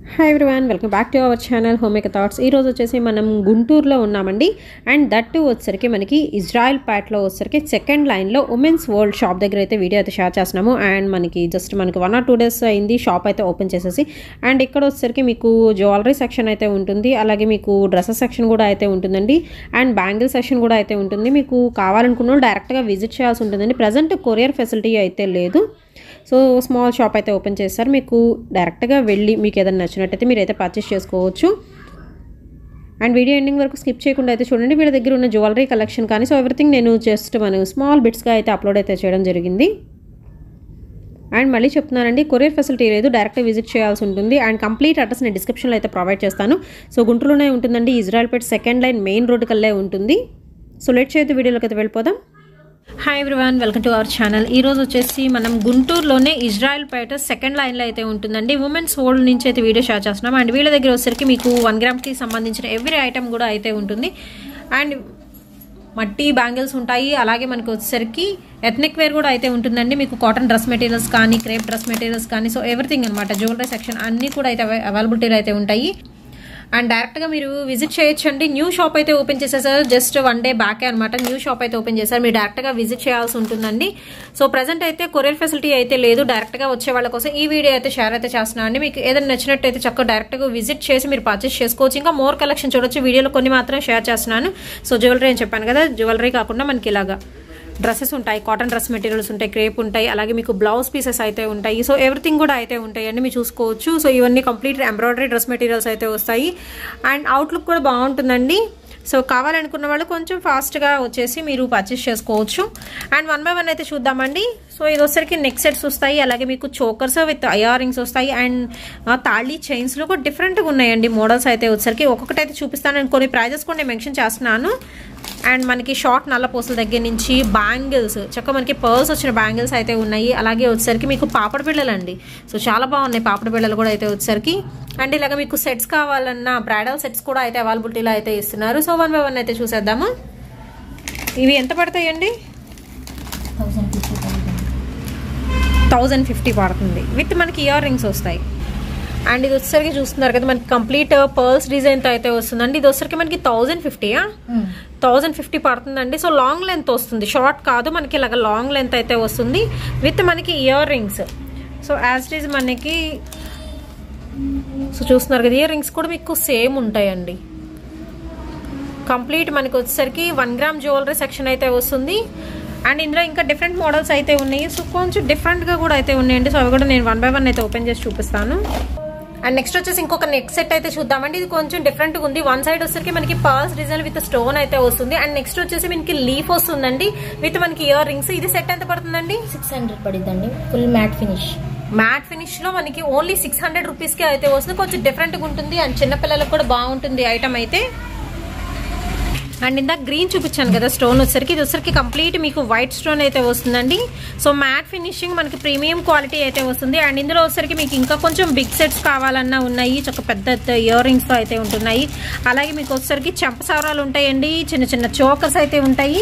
Hi everyone welcome back to our channel homemake thoughts ఈ రోజు వచ్చేసి మనం గుంటూరులో ఉన్నామండి అండ్ దట్ వచ్చేసరికి మనకి ఇజ్రాయెల్ ప్యాట్లో వచ్చేసరికి సెకండ్ లైన్లో ఉమెన్స్ వరల్డ్ షాప్ దగ్గర అయితే వీడియో అయితే షేర్ చేస్తున్నాము అండ్ మనకి జస్ట్ మనకి వన్ ఆర్ టూ డేస్ అయింది షాప్ అయితే ఓపెన్ చేసేసి అండ్ ఇక్కడ వచ్చేసరికి మీకు జ్యువెలరీ సెక్షన్ అయితే ఉంటుంది అలాగే మీకు డ్రెస్సెస్ సెక్షన్ కూడా అయితే ఉంటుందండి అండ్ బ్యాంగిల్ సెక్షన్ కూడా అయితే ఉంటుంది మీకు కావాలనుకున్న వాళ్ళు డైరెక్ట్గా విజిట్ చేయాల్సి ఉంటుందండి ప్రజెంట్ కొరియర్ ఫెసిలిటీ అయితే లేదు సో స్మాల్ షాప్ అయితే ఓపెన్ చేస్తారు మీకు డైరెక్ట్గా వెళ్ళి మీకు ఏదైనా నచ్చినట్టయితే మీరు అయితే పర్చేస్ చేసుకోవచ్చు అండ్ వీడియో ఎండింగ్ వరకు స్కిప్ చేయకుండా అయితే చూడండి వీళ్ళ దగ్గర ఉన్న జ్యువెలరీ కలెక్షన్ కానీ సో ఎవ్రీథింగ్ నేను జస్ట్ మనం స్మాల్ బిట్స్గా అయితే అప్లోడ్ అయితే చేయడం జరిగింది అండ్ మళ్ళీ చెప్తున్నానండి కొరియర్ ఫెసిలిటీ లేదు డైరెక్ట్గా విజిట్ చేయాల్సి ఉంటుంది అండ్ కంప్లీట్ అడ్రస్ నేను డిస్క్రిప్షన్లో అయితే ప్రొవైడ్ చేస్తాను సో గుంటూరులోనే ఉంటుందండి Israelpet second line main road కల్లే ఉంటుంది సో లెట్ చేయొద్దు వీడియోలోకి అయితే వెళ్ళిపోదాం hi everyone welcome to our channel ఈ రోజు వచ్చేసి మనం గుంటూరులోనే ఇజ్రాయెల్ పేట సెకండ్ లైన్లో అయితే ఉంటుందండి ఉమెన్స్ హోల్డ్ నుంచి అయితే వీడియో షేర్ చేస్తున్నాం అండ్ వీళ్ళ దగ్గర వచ్చేసరికి మీకు వన్ గ్రామ్కి సంబంధించిన ఎవ్రీ ఐటమ్ కూడా అయితే ఉంటుంది అండ్ మట్టి బ్యాంగిల్స్ ఉంటాయి అలాగే మనకి వచ్చేసరికి ఎథ్నిక్ వేర్ కూడా అయితే ఉంటుందండి మీకు కాటన్ డ్రెస్ మెటీరియల్స్ కానీ క్రేప్ డ్రెస్ మెటీరియల్స్ కానీ సో ఎవ్రీథింగ్ అనమాట జ్యువెలరీ సెక్షన్ అన్నీ కూడా అయితే అవైలబిలిటీలో అయితే ఉంటాయి అండ్ డైరెక్ట్గా మీరు విజిట్ చేయొచ్చండి న్యూ షాప్ అయితే ఓపెన్ చేసేసారు జస్ట్ వన్ డే బ్యాక్ అనమాట న్యూ షాప్ అయితే ఓపెన్ చేశారు మీరు డైరెక్ట్గా విజిట్ చేయాల్సి ఉంటుందండి సో ప్రజెంట్ అయితే కొరియర్ ఫెసిలిటీ అయితే లేదు డైరెక్ట్గా వచ్చే వాళ్ళ కోసం ఈ వీడియో అయితే షేర్ అయితే చేస్తున్నాను అండి మీకు ఏదైనా నచ్చినట్టయితే చక్కగా డైరెక్ట్గా విజిట్ చేసి మీరు పర్చేస్ చేసుకోవచ్చు ఇంకా మోర్ కలెక్షన్ చూడొచ్చు వీడియోలో కొన్ని మాత్రం షేర్ చేస్తున్నాను సో జ్యువెలరీ అని చెప్పాను కదా జ్యువెలరీ కాకుండా మనకి ఇలాగా డ్రెస్సెస్ ఉంటాయి కాటన్ డ్రెస్ మెటీరియల్స్ ఉంటాయి క్రేప్ ఉంటాయి అలాగే మీకు బ్లౌజ్ పీసెస్ అయితే ఉంటాయి సో ఎవ్రీథింగ్ కూడా అయితే ఉంటాయి అండి మీరు చూసుకోవచ్చు సో ఇవన్నీ కంప్లీట్ ఎంబ్రాయిడరీ డ్రెస్ మెటీరియల్స్ అయితే వస్తాయి అండ్ అవుట్లుక్ కూడా బాగుంటుందండి సో కావాలనుకున్న వాళ్ళు కొంచెం ఫాస్ట్గా వచ్చేసి మీరు పర్చేస్ చేసుకోవచ్చు అండ్ వన్ బై వన్ అయితే చూద్దామండి సో ఇది వచ్చరికి నెక్ సెట్స్ వస్తాయి అలాగే మీకు చోకర్స్ విత్ ఇయర్ రింగ్స్ వస్తాయి అండ్ తాళీ చైన్స్లో కూడా డిఫరెంట్గా ఉన్నాయండి మోడల్స్ అయితే వచ్చరికి ఒక్కొక్కటి అయితే చూపిస్తాను అండ్ కొన్ని ప్రైజెస్ కూడా నేను మెన్షన్ చేస్తున్నాను అండ్ మనకి షార్ట్ నల్ల పూసల దగ్గర నుంచి బ్యాంగిల్స్ చక్క మనకి పర్ల్స్ వచ్చిన బ్యాంగిల్స్ అయితే ఉన్నాయి అలాగే వచ్చేసరికి మీకు పాపడ బిళ్ళలు అండి సో చాలా బాగున్నాయి పాపడ బిళ్ళలు కూడా అయితే వచ్చేసరికి అండ్ ఇలాగ మీకు సెట్స్ కావాలన్నా బ్రైడల్ సెట్స్ కూడా అయితే అవైలబిలిటీలో అయితే ఇస్తున్నారు సో వన్ బై వన్ అయితే చూసేద్దాము ఇవి ఎంత పడతాయండి థౌజండ్ ఫిఫ్టీ పడుతుంది విత్ మనకి ఇయర్ రింగ్స్ వస్తాయి అండ్ ఇది వచ్చేసరికి చూస్తున్నారు కదా మనకి కంప్లీట్ పర్ల్స్ డిజైన్తో అయితే వస్తుందండి ఇది వచ్చేసరికి మనకి థౌజండ్ ఫిఫ్టీయా థౌజండ్ ఫిఫ్టీ పడుతుందండి సో లాంగ్ లెంత్ వస్తుంది షార్ట్ కాదు మనకి ఇలాగ లాంగ్ లెంత్ అయితే వస్తుంది విత్ మనకి earrings so as it is మనకి సో చూస్తున్నారు కదా ఇయర్ రింగ్స్ కూడా మీకు సేమ్ ఉంటాయండి కంప్లీట్ మనకి వచ్చేసరికి వన్ గ్రామ్ జ్యువెలరీ సెక్షన్ అయితే వస్తుంది అండ్ ఇందులో ఇంకా డిఫరెంట్ మోడల్స్ అయితే ఉన్నాయి సో కొంచెం డిఫరెంట్గా కూడా అయితే ఉన్నాయండి సో అవి కూడా నేను వన్ బై వన్ అయితే ఓపెన్ చేసి చూపిస్తాను అండ్ నెక్స్ట్ వచ్చేసి ఇంకొక నెక్ సెట్ అయితే చూద్దామండి ఇది కొంచెం డిఫరెంట్గా ఉంది వన్ సైడ్ వచ్చేసరికి మనకి పర్స్ డిజైన్ విత్ స్టోన్ అయితే వస్తుంది అండ్ నెక్స్ట్ వచ్చేసి మనకి లీఫ్ వస్తుందండి విత్ మనకి ఇయర్ రింగ్స్ ఇది సెట్ ఎంత పడుతుందండి సిక్స్ హండ్రెడ్ పడిద్దండి full matte finish matte finish లో మనకి ఓన్లీ సిక్స్ హండ్రెడ్ రూపీస్ కి అయితే వస్తుంది కొంచెం డిఫరెంట్ గా ఉంటుంది అండ్ చిన్నపిల్లలకు కూడా బాగుంటుంది ఐటమ్ అయితే అండ్ ఇందాక గ్రీన్ చూపించాను కదా స్టోన్ వచ్చరికి ఇది వచ్చరికి కంప్లీట్ మీకు వైట్ స్టోన్ అయితే వస్తుందండి సో మ్యాట్ ఫినిషింగ్ మనకి ప్రీమియం క్వాలిటీ అయితే వస్తుంది అండ్ ఇందులో వచ్చరికి మీకు ఇంకా కొంచెం బిగ్ సెట్స్ కావాలన్నా ఉన్నాయి చక్క పెద్ద ఇయర్ రింగ్స్ అయితే ఉంటున్నాయి అలాగే మీకు వచ్చరికి చెంప సవరాలు ఉంటాయండి చిన్న చిన్న చోకర్స్ అయితే ఉంటాయి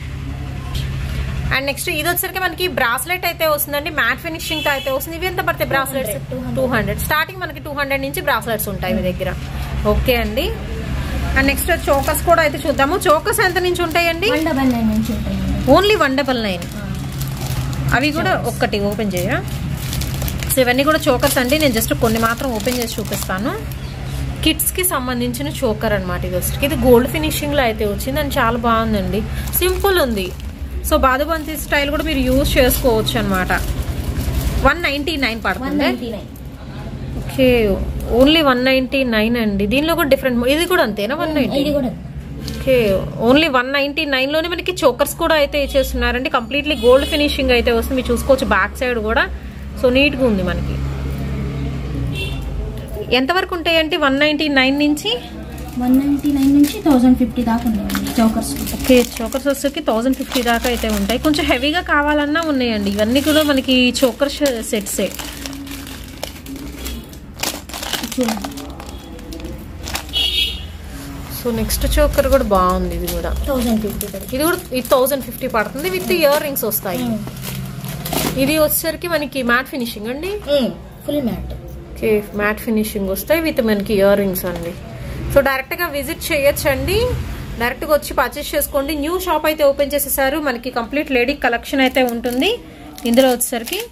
అండ్ నెక్స్ట్ ఇది వచ్చరికి మనకి బ్రాస్లెట్ అయితే వస్తుందండి మ్యాట్ ఫినిషింగ్ తో అయితే వస్తుంది ఇవి ఎంత పడతాయి బ్రాస్లెట్స్ టూ హండ్రెడ్ స్టార్టింగ్ మనకి టూ హండ్రెడ్ నుంచి బ్రాస్లెట్స్ ఉంటాయి మీ దగ్గర ఓకే అండి అండ్ నెక్స్ట్ చోకర్స్ కూడా అయితే చూద్దాము చోకర్స్ ఎంత నుంచి ఉంటాయండి వన్ డబల్ నైన్ నుంచి ఉంటాయండి ఓన్లీ వన్ డబల్ నైన్ అవి కూడా ఒక్కటి ఓపెన్ చేయరా సో ఇవన్నీ కూడా చోకర్స్ అండి నేను జస్ట్ కొన్ని మాత్రం ఓపెన్ చేసి చూపిస్తాను కిడ్స్ కి సంబంధించిన చోకర్ అనమాట ఇది వచ్చి ఇది గోల్డ్ ఫినిషింగ్ లో అయితే వచ్చింది అండ్ చాలా బాగుందండి సింపుల్ ఉంది సో బాదుబంతి స్టైల్ కూడా మీరు యూజ్ చేసుకోవచ్చు అనమాట వన్ నైన్టీ నైన్ వన్ పడుతుంది ninety nine okay only one ninety nine అండి దీనిలో కూడా డిఫరెంట్ ఇది కూడా అంతేనా వన్ నైన్టీ ఇది కూడా okay only one ninety nine లోనే మనకి చోకర్స్ కూడా అయితే ఇచ్చేస్తున్నారండి కంప్లీట్లీ గోల్డ్ ఫినిషింగ్ అయితే వస్తుంది మీరు చూసుకోవచ్చు బ్యాక్ సైడ్ కూడా సో నీట్ గా ఉంది మనకి ఎంతవరకు ఉంటాయంటే వన్ నైన్టీ నైన్ నుంచి వన్ నైన్టీ నైన్ నుంచి థౌసండ్ ఫిఫ్టీ దాకా ఉన్నాయండి చౌకర్స్ ఓకే చోకర్స్ వచ్చేసరికి థౌసండ్ ఫిఫ్టీ దాకా అయితే ఉంటాయి కొంచెం హెవీగా కావాలన్నా ఉన్నాయండి ఇవన్నీ కూడా మనకి చోకర్ సెట్సే చూడండి సో నెక్స్ట్ చోకర్ కూడా బాగుంది ఇది కూడా థౌసండ్ ఫిఫ్టీ పడుతుంది ఇది కూడా ఇది థౌసండ్ ఫిఫ్టీ పడుతుంది విత్ ఇయర్ రింగ్స్ వస్తాయి ఇది వచ్చేసరికి మనకి మ్యాట్ ఫినిషింగ్ అండి full matte okay matte finishing వస్తాయి విత్ మనకి ఇయర్ రింగ్స్ అండి సో డైరెక్ట్గా విజిట్ చేయొచ్చండి డైరెక్ట్గా వచ్చి పర్చేస్ చేసుకోండి న్యూ షాప్ అయితే ఓపెన్ చేసేసారు మనకి కంప్లీట్ లేడీ కలెక్షన్ అయితే ఉంటుంది ఇందులో వచ్చేసరికి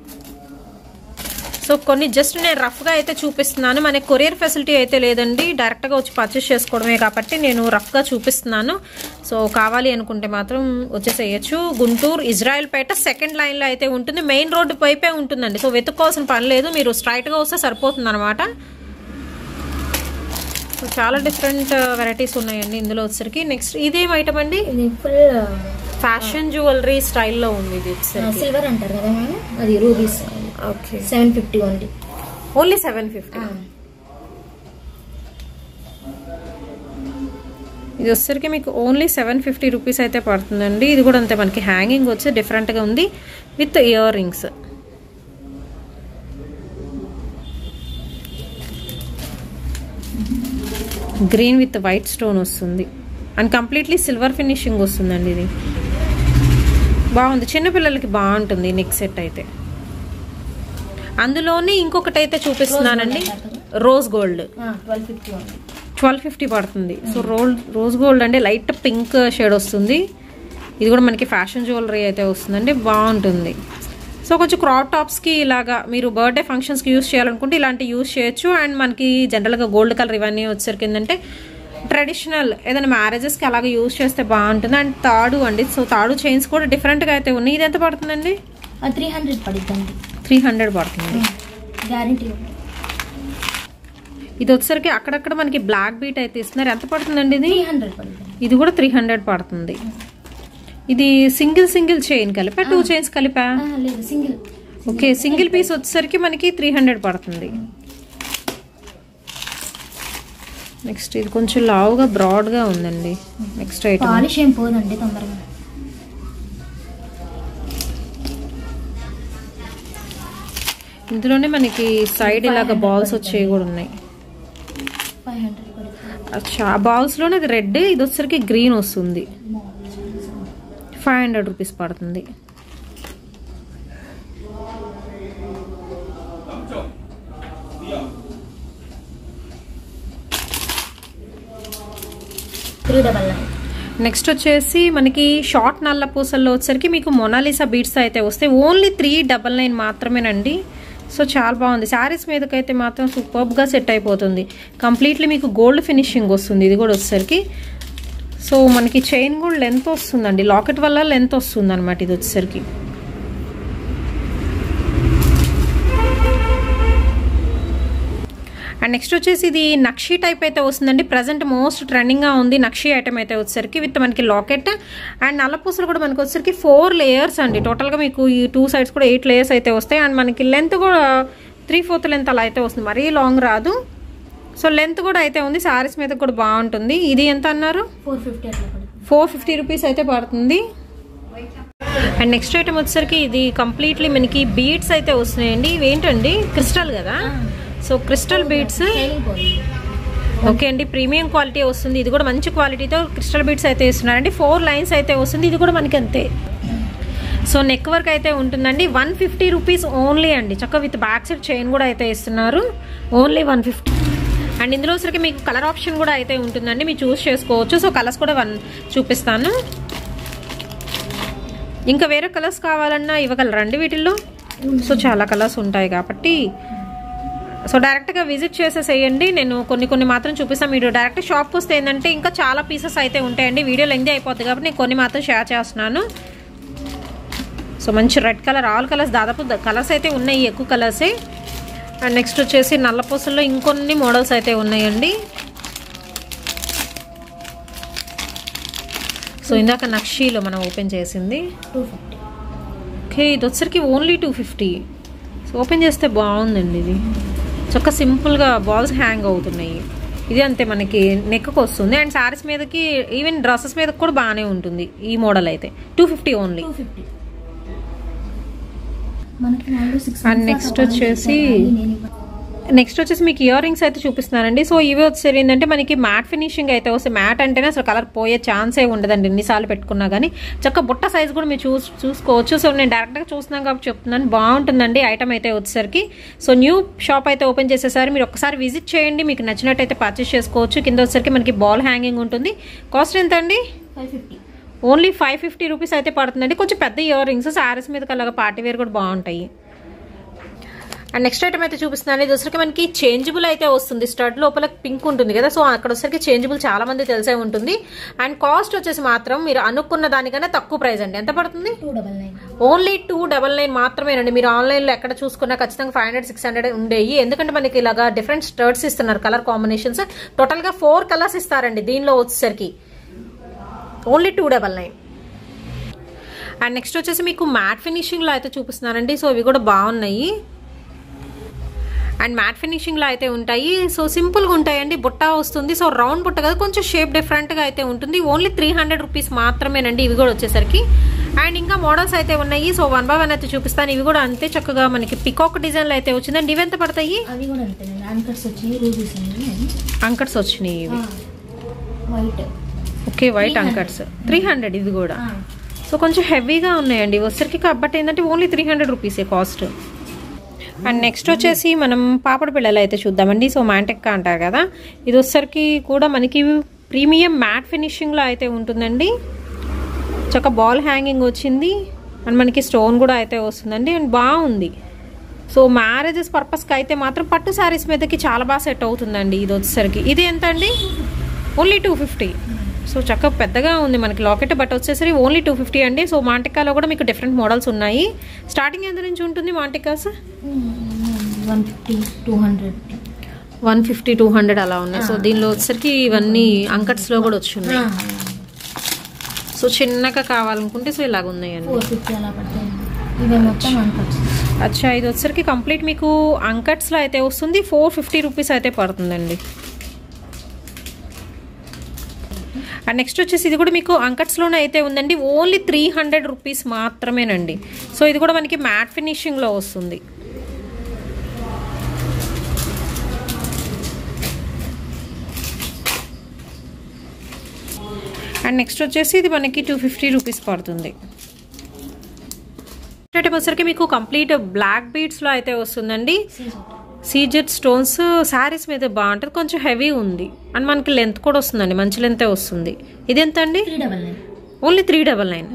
సో కొన్ని జస్ట్ నేను రఫ్గా అయితే చూపిస్తున్నాను మనకి కొరియర్ ఫెసిలిటీ అయితే లేదండి డైరెక్ట్గా వచ్చి పర్చేస్ చేసుకోవడమే కాబట్టి నేను రఫ్గా చూపిస్తున్నాను సో కావాలి అనుకుంటే మాత్రం వచ్చేసేయచ్చు గుంటూరు ఇజ్రాయెల్ పేట సెకండ్ లైన్లో అయితే ఉంటుంది మెయిన్ రోడ్డు వైపే ఉంటుందండి సో వెతుక్కోవాల్సిన పని లేదు మీరు స్ట్రైట్గా వస్తే సరిపోతుంది అనమాట సో చాలా డిఫరెంట్ వెరైటీస్ ఉన్నాయండి ఇందులో వచ్చరికి నెక్స్ట్ ఇదేం ఐటమ్ అండి ఇది ఫుల్ ఫ్యాషన్ జ్యువెలరీ స్టైల్లో ఉంది ఇది వచ్చేసరికి సిల్వర్ అంటారు కదా మేడం అది rubies okay seven fifty only only seven fifty ఇది వచ్చేసరికి మీకు ఓన్లీ సెవెన్ ఫిఫ్టీ రూపీస్ అయితే పడుతుందండి ఇది కూడా అంతే మనకి హ్యాంగింగ్ వచ్చి డిఫరెంట్గా ఉంది with earrings green with white stone వస్తుంది అండ్ కంప్లీట్లీ సిల్వర్ ఫినిషింగ్ వస్తుందండి ఇది బాగుంది చిన్నపిల్లలకి బాగుంటుంది నెక్ సెట్ అయితే అందులోనే ఇంకొకటి అయితే చూపిస్తున్నానండి rose gold twelve fifty only twelve fifty పడుతుంది సో రోల్ రోజ్ గోల్డ్ అంటే లైట్ పింక్ షేడ్ వస్తుంది ఇది కూడా మనకి ఫ్యాషన్ జ్యువెలరీ అయితే వస్తుందండి బాగుంటుంది సో కొంచెం క్రాప్ టాప్స్కి ఇలాగా మీరు బర్త్డే ఫంక్షన్స్కి యూస్ చేయాలనుకుంటే ఇలాంటి యూస్ చేయొచ్చు అండ్ మనకి జనరల్గా గోల్డ్ కలర్ ఇవన్నీ వచ్చేసరికి ఏంటంటే ట్రెడిషనల్ ఏదైనా మ్యారేజెస్కి అలాగే యూస్ చేస్తే బాగుంటుంది అండ్ తాడు అండి సో తాడు చైన్స్ కూడా డిఫరెంట్గా అయితే ఉన్నాయి ఇది ఎంత పడుతుందండి త్రీ హండ్రెడ్ పడుతుంది త్రీ హండ్రెడ్ పడుతుంది గ్యారంటీ ఇది వచ్చేసరికి అక్కడక్కడ మనకి బ్లాక్ బీట్ అయితే ఇస్తున్నారు ఎంత పడుతుందండి ఇది త్రీ హండ్రెడ్ పడుతుంది ఇది కూడా త్రీ హండ్రెడ్ పడుతుంది ఇది సింగిల్ సింగిల్ చైన్ కలిపా టూ చైన్స్ కలిపా ఆ, లేదు సింగిల్ ఓకే సింగిల్ పీస్ వచ్చేసరికి మనకి త్రీ హండ్రెడ్ పడుతుంది నెక్స్ట్ ఇది కొంచెం లావుగా బ్రాడ్గా ఉందండి నెక్స్ట్ ఐటమ్ పాలిష్ ఏం పోదండి తొందరగా ఇందులోనే మనకి సైడ్ ఇలాగ బాల్స్ వచ్చేవి కూడా ఉన్నాయి ఫైవ్ హండ్రెడ్ పడుతుంది అచ్చా ఆ బాల్స్లోనే అది రెడ్ ఇది వచ్చేసరికి గ్రీన్ వస్తుంది ఫైవ్ హండ్రెడ్ రూపీస్ పడుతుంది త్రీ డబల్ నైన్ నెక్స్ట్ వచ్చేసి మనకి షార్ట్ నల్ల పూసల్లో వచ్చేసరికి మీకు మొనాలిసా బీట్స్ అయితే వస్తాయి ఓన్లీ త్రీ డబల్ నైన్ మాత్రమేనండి సో చాలా బాగుంది శారీస్ మీదకైతే మాత్రం సూపర్గా సెట్ అయిపోతుంది కంప్లీట్లీ మీకు గోల్డ్ ఫినిషింగ్ వస్తుంది ఇది కూడా వచ్చేసరికి సో మనకి చైన్ కూడా లెంత్ వస్తుందండి లాకెట్ వల్ల లెంత్ వస్తుంది అనమాట ఇది వచ్చేసరికి అండ్ నెక్స్ట్ వచ్చేసి ఇది నక్షి టైప్ అయితే వస్తుందండి ప్రజెంట్ మోస్ట్ ట్రెండింగ్గా ఉంది నక్షి ఐటమ్ అయితే వచ్చేసరికి విత్ మనకి లాకెట్ అండ్ నల్లపూసలు కూడా మనకి వచ్చేసరికి ఫోర్ లేయర్స్ అండి టోటల్గా మీకు ఈ టూ సైడ్స్ కూడా ఎయిట్ లేయర్స్ అయితే వస్తాయి అండ్ మనకి లెంత్ కూడా త్రీ ఫోర్త్ లెంత్ అలా అయితే వస్తుంది మరీ లాంగ్ రాదు సో లెంత్ కూడా అయితే ఉంది శారీస్ మీద కూడా బాగుంటుంది ఇది ఎంత అన్నారు ఫోర్ ఫిఫ్టీ అట్లా పడుతుంది ఫోర్ ఫిఫ్టీ రూపీస్ అయితే పడుతుంది అండ్ నెక్స్ట్ ఐటమ్ వచ్చేసరికి ఇది కంప్లీట్లీ మనకి బీడ్స్ అయితే వస్తున్నాయండి ఇవి ఏంటండి క్రిస్టల్ కదా సో క్రిస్టల్ బీడ్స్ షైనింగ్ పోతుంది ఓకే అండి ప్రీమియం క్వాలిటీ వస్తుంది ఇది కూడా మంచి క్వాలిటీతో క్రిస్టల్ బీడ్స్ అయితే ఇస్తున్నారండి ఫోర్ లైన్స్ అయితే వస్తుంది ఇది కూడా మనకి అంతే సో నెక్ వర్క్ అయితే ఉంటుందండి వన్ ఫిఫ్టీ రూపీస్ ఓన్లీ అండి చక్క విత్ బ్యాక్ సైడ్ చైన్ కూడా అయితే ఇస్తున్నారు ఓన్లీ వన్ ఫిఫ్టీ అండ్ ఇందులో సరికి మీకు కలర్ ఆప్షన్ కూడా అయితే ఉంటుందండి మీరు చూస్ చేసుకోవచ్చు సో కలర్స్ కూడా వన్ చూపిస్తాను ఇంకా వేరే కలర్స్ కావాలన్నా ఇవ్వగలరండి వీటిల్లో సో చాలా కలర్స్ ఉంటాయి కాబట్టి సో డైరెక్ట్గా విజిట్ చేసేసేయండి నేను కొన్ని కొన్ని మాత్రం చూపిస్తాను మీరు డైరెక్ట్ షాప్కి వస్తే ఏంటంటే ఇంకా చాలా పీసెస్ అయితే ఉంటాయండి వీడియో లెంగ్ది అయిపోద్ది కాబట్టి నేను కొన్ని మాత్రం షేర్ చేస్తున్నాను సో మంచి రెడ్ కలర్ ఆల్ కలర్స్ దాదాపు కలర్స్ అయితే ఉన్నాయి ఎక్కువ కలర్సే అండ్ నెక్స్ట్ వచ్చేసి నల్లపూసల్లో ఇంకొన్ని మోడల్స్ అయితే ఉన్నాయండి సో ఇందాక నక్షీలో మనం ఓపెన్ చేసింది టూ ఫిఫ్టీ ఓకే ఇది వచ్చరికి only two fifty so open చేస్తే బాగుందండి ఇది చక్క సింపుల్గా బాల్స్ హ్యాంగ్ అవుతున్నాయి ఇది అంతే మనకి నెక్కి వస్తుంది అండ్ శారీస్ మీదకి ఈవెన్ డ్రెస్సెస్ మీద కూడా బాగానే ఉంటుంది ఈ మోడల్ అయితే two fifty only two fifty మనకి వాళ్ళు సిక్స్ And next వచ్చేసి- నెక్స్ట్ వచ్చేసి మీకు ఇయర్ రింగ్స్ అయితే చూపిస్తున్నానండి సో ఇవి వచ్చేసరి ఏంటంటే మనకి మ్యాట్ ఫినిషింగ్ అయితే వస్తే మ్యాట్ అంటేనే అసలు కలర్ పోయే ఛాన్సే ఉండదండి ఎన్నిసార్లు పెట్టుకున్నా కానీ చక్క బుట్ట సైజ్ కూడా మీరు చూస్ చూసుకోవచ్చు సో నేను డైరెక్ట్గా చూస్తున్నాను కాబట్టి చెప్తున్నాను బాగుంటుందండి ఐటమ్ అయితే వచ్చేసరికి సో న్యూ షాప్ అయితే ఓపెన్ చేసేసారి మీరు ఒకసారి విజిట్ చేయండి మీకు నచ్చినట్టయితే పర్చేస్ చేసుకోవచ్చు కింద వచ్చేసరికి మనకి బాల్ హ్యాంగింగ్ ఉంటుంది కాస్ట్ ఎంత అండి five fifty only five fifty rupees అయితే పడుతుందండి కొంచెం పెద్ద ఇయర్ రింగ్స్ శారీస్ మీద అలాగా పార్టీ వేర్ కూడా బాగుంటాయి అండ్ నెక్స్ట్ ఐటమ్ అయితే చూపిస్తున్నాను ఇది వచ్చరికి మనకి చేంజబుల్ అయితే వస్తుంది స్టడ్ లోపల పింక్ ఉంటుంది కదా సో అక్కడ వచ్చరికి చేంజబుల్ చాలా మంది తెలిసే ఉంటుంది అండ్ కాస్ట్ వచ్చేసి మాత్రం మీరు అనుకున్న దానికన్నా తక్కువ ప్రైస్ అండి ఎంత పడుతుంది two double nine only two double nine మాత్రమేనండి మీరు ఆన్లైన్లో ఎక్కడ చూసుకున్నా ఖచ్చితంగా ఫైవ్ హండ్రెడ్ సిక్స్ హండ్రెడ్ ఉండేవి ఎందుకంటే మనకి ఇలాగా డిఫరెంట్ స్టర్ట్స్ ఇస్తున్నారు కలర్ కాంబినేషన్స్ టోటల్గా ఫోర్ కలర్స్ ఇస్తారండి దీనిలో వచ్చేసరికి only two double nine and next వచ్చేసి మీకు మ్యాట్ ఫినిషింగ్లో అయితే చూపిస్తున్నానండి సో ఇవి కూడా బాగున్నాయి అండ్ మ్యాట్ ఫినిషింగ్లో అయితే ఉంటాయి సో సింపుల్గా ఉంటాయండి బుట్ట వస్తుంది సో రౌండ్ బుట్ట కదా కొంచెం షేప్ డిఫరెంట్గా అయితే ఉంటుంది ఓన్లీ త్రీ హండ్రెడ్ రూపీస్ మాత్రమేనండి ఇవి కూడా వచ్చేసరికి అండ్ ఇంకా మోడల్స్ అయితే ఉన్నాయి సో వన్ బై వన్ అయితే చూపిస్తాను ఇవి కూడా అంతే చక్కగా మనకి పికాక్ డిజైన్లో అయితే వచ్చిందండి ఇవి ఎంత పడతాయి అవి కూడా అంతేనండి యాంకర్స్ వచ్చి రూబీస్ అండి అంకట్స్ వచ్చినాయి ఇవి white okay white uncuts three hundred ఇది కూడా సో కొంచెం హెవీగా ఉన్నాయండి వచ్చరికి కాబట్టి ఏంటంటే ఓన్లీ త్రీ హండ్రెడ్ రూపీసే కాస్ట్ అండ్ నెక్స్ట్ వచ్చేసి మనం పాపడ పిల్లలు అయితే చూద్దామండి సో మ్యాంటెక్క అంటారు కదా ఇది వచ్చరికి కూడా మనకి ప్రీమియం మ్యాట్ ఫినిషింగ్లో అయితే ఉంటుందండి చక్క బాల్ హ్యాంగింగ్ వచ్చింది అండ్ మనకి స్టోన్ కూడా అయితే వస్తుందండి అండ్ బాగుంది సో మ్యారేజెస్ పర్పస్కి అయితే మాత్రం పట్టు శారీస్ మీదకి చాలా బాగా సెట్ అవుతుందండి ఇది వచ్చేసరికి ఇది ఎంత అండి ఓన్లీ టూ ఫిఫ్టీ సో చక్కగా పెద్దగా ఉంది మనకి లాకెట్ బట్ వచ్చేసరికి ఓన్లీ టూ ఫిఫ్టీ అండి సో మాంటికాలో కూడా మీకు డిఫరెంట్ మోడల్స్ ఉన్నాయి స్టార్టింగ్ ఎంత నుంచి ఉంటుంది మాంటికాస్ one fifty two hundred one fifty two hundred అలా ఉన్నాయి సో దీనిలో వచ్చేసరికి ఇవన్నీ అంకట్స్లో కూడా వచ్చి ఉన్నాయి సో చిన్నగా కావాలనుకుంటే సో ఇలాగ ఉన్నాయండి ఫోర్ ఫిఫ్టీ అలా పడతాయి ఇవి మొత్తం యాంకర్స్ అచ్చా ఇది వచ్చేసరికి కంప్లీట్ మీకు అంకట్స్లో అయితే వస్తుంది ఫోర్ ఫిఫ్టీ రూపీస్ అయితే పడుతుందండి అండ్ నెక్స్ట్ వచ్చేసి ఇది కూడా మీకు అంకట్స్లోనే అయితే ఉందండి ఓన్లీ త్రీ హండ్రెడ్ రూపీస్ మాత్రమేనండి సో ఇది కూడా మనకి మ్యాట్ ఫినిషింగ్లో వస్తుంది అండ్ నెక్స్ట్ వచ్చేసి ఇది మనకి టూ ఫిఫ్టీ రూపీస్ పడుతుంది ఐటమ్ వచ్చరికి మీకు కంప్లీట్ బ్లాక్ బీడ్స్లో అయితే వస్తుందండి సీజెడ్ స్టోన్స్ శారీస్ మీద బాగుంటుంది కొంచెం హెవీ ఉంది అండ్ మనకి లెంత్ కూడా వస్తుందండి మంచి లెంతే వస్తుంది ఇది ఎంత అండి three double nine only three double nine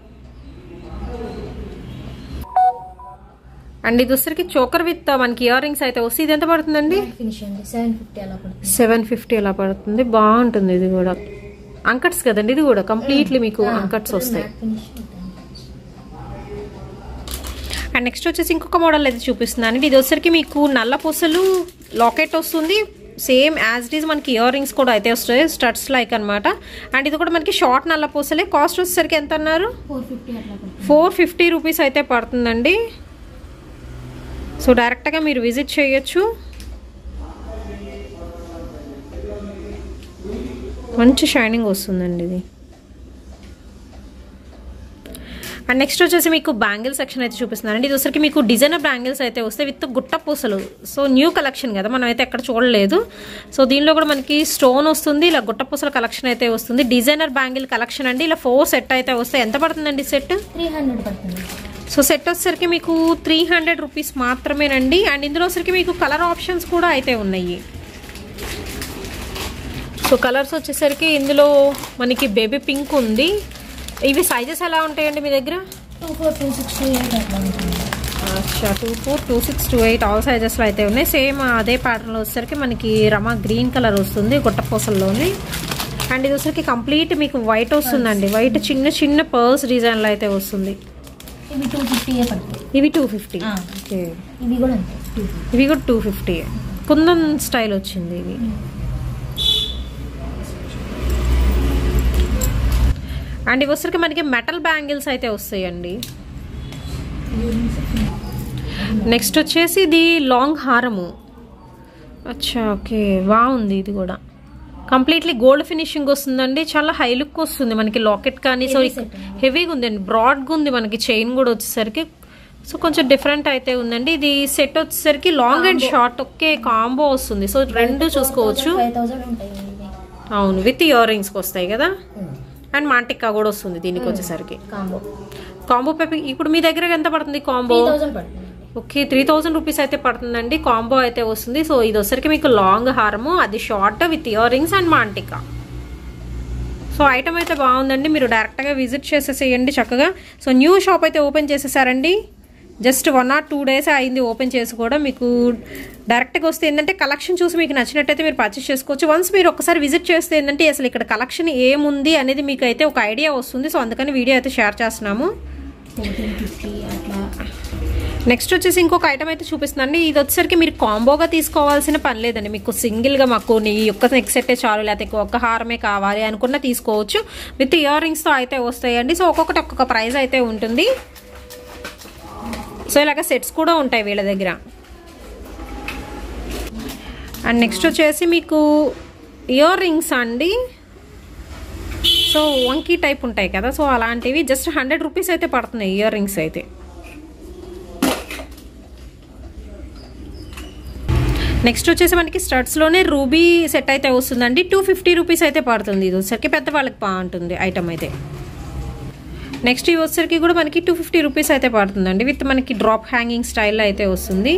and ఇది వచ్చరికి చోకర్ విత్ మనకి ఇయర్ రింగ్స్ అయితే వస్తుంది ఇది ఎంత పడుతుందండి ఫినిష్ అండి సెవెన్ ఫిఫ్టీ అలా పడుతుంది సెవెన్ ఫిఫ్టీ అలా పడుతుంది బాగుంటుంది ఇది కూడా అంకట్స్ కదండి ఇది కూడా కంప్లీట్లీ మీకు అంకట్స్ వస్తాయి ఫినిష్ అండ్ నెక్స్ట్ వచ్చేసి ఇంకొక మోడల్ అయితే చూపిస్తున్నాను ఇది వచ్చరికి మీకు నల్ల పూసలు లాకెట్ వస్తుంది సేమ్ యాజ్ ఇట్ ఈజ్ మనకి ఇయర్ రింగ్స్ కూడా అయితే వస్తాయి స్టడ్స్ లైక్ అనమాట అండ్ ఇది కూడా మనకి షార్ట్ నల్ల పూసలే కాస్ట్ వచ్చేసరికి ఎంత అన్నారు ఫోర్ ఫిఫ్టీ అట్లా పడుతుంది ఫోర్ ఫిఫ్టీ రూపీస్ అయితే పడుతుందండి సో డైరెక్ట్గా మీరు విజిట్ చేయొచ్చు మంచి షైనింగ్ వస్తుందండి ఇది అండ్ నెక్స్ట్ వచ్చేసి మీకు బ్యాంగిల్ సెక్షన్ అయితే చూపిస్తున్నానండి ఇది వచ్చరికి మీకు డిజైనర్ బ్యాంగిల్స్ అయితే వస్తాయి విత్ గుట్ట పూసలు సో న్యూ కలెక్షన్ కదా మనం అయితే ఎక్కడ చూడలేదు సో దీనిలో కూడా మనకి స్టోన్ వస్తుంది ఇలా గుట్ట పూసల కలెక్షన్ అయితే వస్తుంది డిజైనర్ బ్యాంగిల్ కలెక్షన్ అండి ఇలా ఫోర్ సెట్ అయితే వస్తాయి ఎంత పడుతుందండి సెట్ త్రీ హండ్రెడ్ పడుతుంది సో సెట్ వచ్చేసరికి మీకు త్రీ హండ్రెడ్ రూపీస్ మాత్రమేనండి అండ్ ఇందులో వచ్చరికి మీకు కలర్ ఆప్షన్స్ కూడా అయితే ఉన్నాయి సో కలర్స్ వచ్చేసరికి ఇందులో మనకి బేబీ పింక్ ఉంది ఇవి సైజెస్ ఎలా ఉంటాయండి మీ దగ్గర two four two six two eight అట్లా ఉంటుంది అచ్చా two four two six two eight all సైజెస్లో అయితే ఉన్నాయి సేమ్ అదే ప్యాటర్న్లో వచ్చేసరికి మనకి రమా గ్రీన్ కలర్ వస్తుంది గుట్టపూసల్లోని అండ్ ఇది వచ్చరికి కంప్లీట్ మీకు వైట్ వస్తుందండి వైట్ చిన్న చిన్న పర్ల్స్ డిజైన్లో అయితే వస్తుంది ఇవి టూ ఫిఫ్టీయే పడుతుంది ఇవి టూ ఫిఫ్టీ ఆ. ఓకే ఇవి కూడా అంతే టూ ఫిఫ్టీ ఇవి కూడా టూ ఫిఫ్టీ కుందన్ స్టైల్ వచ్చింది ఇవి అండ్ ఇవి వచ్చరికి మనకి మెటల్ బ్యాంగిల్స్ అయితే వస్తాయండి నెక్స్ట్ వచ్చేసి ఇది లాంగ్ హారము అచ్చా ఓకే బాగుంది ఇది కూడా కంప్లీట్లీ గోల్డ్ ఫినిషింగ్ వస్తుందండి చాలా హై లుక్ వస్తుంది మనకి లాకెట్ కానీ సో Heavy set. హెవీగా ఉందండి బ్రాడ్గా ఉంది మనకి చైన్ కూడా వచ్చేసరికి సో కొంచెం డిఫరెంట్ అయితే ఉందండి ఇది సెట్ వచ్చేసరికి లాంగ్ అండ్ షార్ట్ ఒకే కాంబో వస్తుంది సో రెండు చూసుకోవచ్చు ఫైవ్ థౌసండ్ ఉంటాయండి ఇవి అవును విత్ ఇయర్ రింగ్స్కి వస్తాయి కదా అండ్ మాంటిక్కా కూడా వస్తుంది దీనికి వచ్చేసరికి కాంబో కాంబో పెప్పి ఇప్పుడు మీ దగ్గర ఎంత పడుతుంది కాంబో త్రీ థౌసండ్ పడుతుంది ఓకే త్రీ థౌజండ్ రూపీస్ అయితే పడుతుందండి కాంబో అయితే వస్తుంది సో ఇది వచ్చరికి మీకు లాంగ్ హారము అది short with earrings and మాంటికా సో ఐటమ్ అయితే బాగుందండి మీరు డైరెక్ట్గా విజిట్ చేసేసేయండి చక్కగా సో న్యూ షాప్ అయితే ఓపెన్ చేసేసారండి just one or two days అయింది ఓపెన్ చేసి కూడా మీకు డైరెక్ట్గా వస్తే ఏంటంటే కలెక్షన్ చూసి మీకు నచ్చినట్టయితే మీరు పర్చేస్ చేసుకోవచ్చు వన్స్ మీరు ఒకసారి విజిట్ చేస్తే ఏంటంటే అసలు ఇక్కడ కలెక్షన్ ఏముంది అనేది మీకు అయితే ఒక ఐడియా వస్తుంది సో అందుకని వీడియో అయితే షేర్ చేస్తున్నాము ఫోర్టీన్ ఫిఫ్టీ అట్లా నెక్స్ట్ వచ్చేసి ఇంకొక ఐటమ్ అయితే చూపిస్తున్నాండి ఇది వచ్చేసరికి మీరు కాంబోగా తీసుకోవాల్సిన పని లేదండి మీకు సింగిల్గా మాకు నీ యొక్క నెక్ సెట్టే చాలు లేకపోతే ఒక్క హారమే కావాలి అనుకున్న తీసుకోవచ్చు విత్ ఇయర్ రింగ్స్తో అయితే వస్తాయండి సో ఒక్కొక్కటి ఒక్కొక్క ప్రైస్ అయితే ఉంటుంది సో ఇలాగ సెట్స్ కూడా ఉంటాయి వీళ్ళ దగ్గర అండ్ నెక్స్ట్ వచ్చేసి మీకు ఇయర్ రింగ్స్ అండి సో వంకీ టైప్ ఉంటాయి కదా సో అలాంటివి జస్ట్ హండ్రెడ్ రూపీస్ అయితే పడుతున్నాయి ఇయర్ రింగ్స్ అయితే నెక్స్ట్ వచ్చేసి మనకి స్టడ్స్లోనే రూబీ సెట్ అయితే వస్తుందండి టూ ఫిఫ్టీ రూపీస్ అయితే పడుతుంది ఇది వచ్చేసరికి పెద్దవాళ్ళకి బాగుంటుంది ఐటమ్ అయితే నెక్స్ట్ ఇవి వచ్చేసరికి కూడా మనకి టూ ఫిఫ్టీ రూపీస్ అయితే పడుతుందండి విత్ మనకి డ్రాప్ హ్యాంగింగ్ స్టైల్లో అయితే వస్తుంది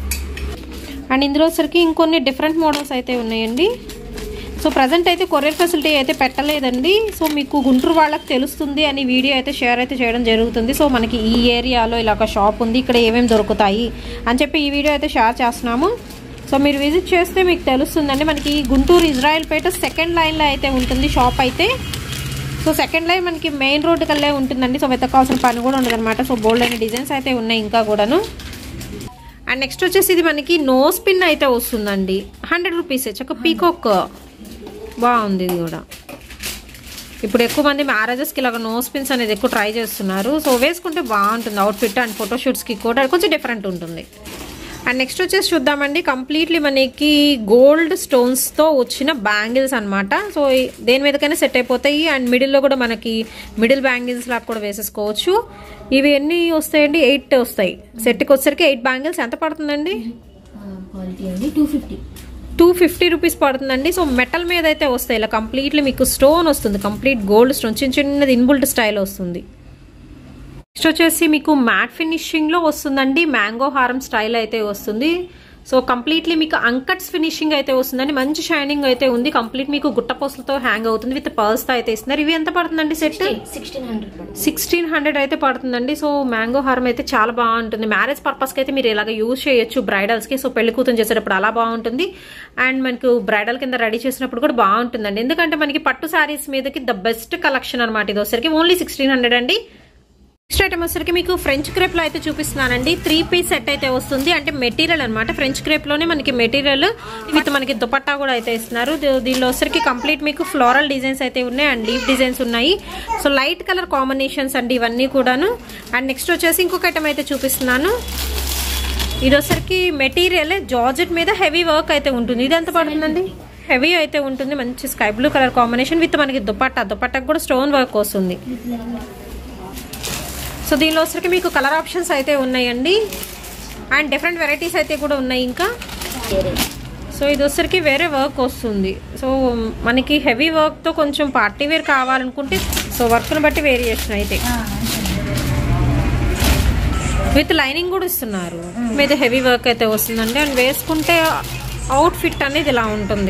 అండ్ ఇందులో వచ్చరికి ఇంకొన్ని డిఫరెంట్ మోడల్స్ అయితే ఉన్నాయండి సో ప్రజెంట్ అయితే కొరియర్ ఫెసిలిటీ అయితే పెట్టలేదండి సో మీకు గుంటూరు వాళ్ళకి తెలుస్తుంది అని వీడియో అయితే షేర్ అయితే చేయడం జరుగుతుంది సో మనకి ఈ ఏరియాలో ఇలా ఒక షాప్ ఉంది ఇక్కడ ఏమేమి దొరుకుతాయి అని చెప్పి ఈ వీడియో అయితే షేర్ చేస్తున్నాము సో మీరు విజిట్ చేస్తే మీకు తెలుస్తుందండి మనకి గుంటూరు ఇజ్రాయెల్ పేట సెకండ్ లైన్లో అయితే ఉంటుంది షాప్ అయితే సో సెకండ్ లైన్ మనకి మెయిన్ రోడ్ కల్లే ఉంటుందండి సో వెతకాల్సిన పని కూడా ఉండదన్నమాట సో బోల్డ్ అయిన డిజైన్స్ అయితే ఉన్నాయి ఇంకా కూడాను అండ్ నెక్స్ట్ వచ్చేసి ఇది మనకి నోస్ పిన్ అయితే వస్తుందండి హండ్రెడ్ రూపీస్ చక్క పీకాక్ బాగుంది ఇది కూడా ఇప్పుడు ఎక్కువ మంది మ్యారేజెస్కి ఇలాగ నోస్ పిన్స్ అనేది ఎక్కువ ట్రై చేస్తున్నారు సో వేసుకుంటే బాగుంటుంది అవుట్ఫిట్ అండ్ ఫోటోషూట్స్కి కూడా కొంచెం డిఫరెంట్ ఉంటుంది అండ్ నెక్స్ట్ వచ్చేసి చూద్దామండి కంప్లీట్లీ మనకి గోల్డ్ స్టోన్స్తో వచ్చిన బ్యాంగిల్స్ అనమాట సో ఈ- దేని మీదకైనా సెట్ అయిపోతాయి అండ్ మిడిల్లో కూడా మనకి మిడిల్ బ్యాంగిల్స్ లాగా కూడా వేసేసుకోవచ్చు ఇవి ఎన్ని వస్తాయండి ఎయిట్ వస్తాయి సెట్కి వచ్చేసరికి ఎయిట్ బ్యాంగిల్స్ ఎంత పడుతుందండి క్వాలిటీ అండి two fifty two fifty rupees పడుతుందండి సో మెటల్ మీద అయితే వస్తాయి ఇలా కంప్లీట్లీ మీకు స్టోన్ వస్తుంది కంప్లీట్ గోల్డ్ స్టోన్ చిన్న చిన్నది ఇన్బుల్ట్ స్టైల్ వస్తుంది నెక్స్ట్ వచ్చేసి మీకు మ్యాట్ ఫినిషింగ్లో వస్తుందండి మ్యాంగో హారం స్టైల్ అయితే వస్తుంది సో కంప్లీట్లీ మీకు అంకట్స్ ఫినిషింగ్ అయితే వస్తుందండి మంచి షైనింగ్ అయితే ఉంది కంప్లీట్ మీకు గుట్టపోసలతో హ్యాంగ్ అవుతుంది విత్ పర్స్తో అయితే ఇస్తున్నారు ఇవి ఎంత పడుతుందండి సెట్ సిక్స్టీన్ హండ్రెడ్ పడుతుంది సిక్స్టీన్ హండ్రెడ్ అయితే పడుతుందండి సో మ్యాంగో హారం అయితే చాలా బాగుంటుంది మ్యారేజ్ పర్పస్కి అయితే మీరు ఇలాగ యూజ్ చేయొచ్చు బ్రైడల్స్కి సో పెళ్లి కూతురు చేసేటప్పుడు అలా బాగుంటుంది అండ్ మనకు బ్రైడల్ కింద రెడీ చేసినప్పుడు కూడా బాగుంటుందండి ఎందుకంటే మనకి పట్టు శారీస్ మీదకి ద బెస్ట్ కలెక్షన్ అనమాట ఇది వచ్చరికి ఓన్లీ సిక్స్టీన్ హండ్రెడ్ అండి నెక్స్ట్ ఐటమ్ వచ్చరికి మీకు ఫ్రెంచ్ క్రేప్ లో అయితే చూపిస్తున్నానండి త్రీ పీస్ సెట్ అయితే వస్తుంది అంటే మెటీరియల్ అనమాట ఫ్రెంచ్ క్రేప్ లోనే మనకి మెటీరియల్ విత్ మనకి దుపట్టా కూడా అయితే ఇస్తున్నారు దీ- దీనిలో వచ్చరికి కంప్లీట్ మీకు ఫ్లోరల్ డిజైన్స్ అయితే ఉన్నాయి అండ్ లీఫ్ డిజైన్స్ ఉన్నాయి సో లైట్ కలర్ కాంబినేషన్స్ అండి ఇవన్నీ కూడాను అండ్ నెక్స్ట్ వచ్చేసి ఇంకొక ఐటమ్ అయితే చూపిస్తున్నాను ఇది వచ్చరికి మెటీరియల్ జార్జెట్ మీద హెవీ వర్క్ అయితే ఉంటుంది ఇది ఎంత పడుతుందండి హెవీ అయితే ఉంటుంది మంచి sky blue colour combination with మనకి దుపట్టా దుపట్టాకు కూడా స్టోన్ వర్క్ వస్తుంది సో దీనిలో వచ్చరికి మీకు కలర్ ఆప్షన్స్ అయితే ఉన్నాయండి అండ్ డిఫరెంట్ వెరైటీస్ అయితే కూడా ఉన్నాయి ఇంకా సో ఇది వచ్చరికి వేరే వర్క్ వస్తుంది సో మనకి హెవీ వర్క్తో కొంచెం పార్టీ వేర్ కావాలనుకుంటే సో వర్క్ను బట్టి వేరియేషన్ అయితే విత్ లైనింగ్ కూడా ఇస్తున్నారు మీద హెవీ వర్క్ అయితే వస్తుందండి అండ్ వేసుకుంటే అవుట్ ఫిట్ అనేది ఇలా ఉంటుంది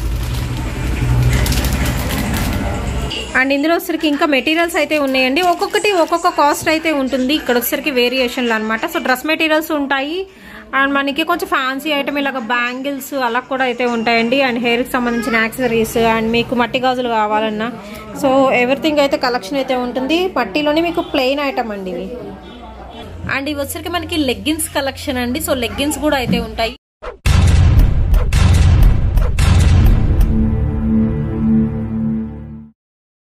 అండ్ ఇందులో వచ్చరికి ఇంకా మెటీరియల్స్ అయితే ఉన్నాయండి ఒక్కొక్కటి ఒక్కొక్క కాస్ట్ అయితే ఉంటుంది ఇక్కడ వచ్చరికి వేరియేషన్లు అనమాట సో డ్రెస్ మెటీరియల్స్ ఉంటాయి అండ్ మనకి కొంచెం ఫ్యాన్సీ ఐటమ్ ఇలాగ బ్యాంగిల్స్ అలా కూడా అయితే ఉంటాయండి అండ్ హెయిర్కి సంబంధించిన యాక్సెసరీస్ అండ్ మీకు మట్టి గాజులు కావాలన్నా సో ఎవ్రీథింగ్ అయితే కలెక్షన్ అయితే ఉంటుంది పట్టీలోనే మీకు ప్లెయిన్ ఐటమ్ అండి ఇవి అండ్ ఇవి వచ్చరికి మనకి లెగ్గిన్స్ కలెక్షన్ అండి సో లెగ్గిన్స్ కూడా అయితే ఉంటాయి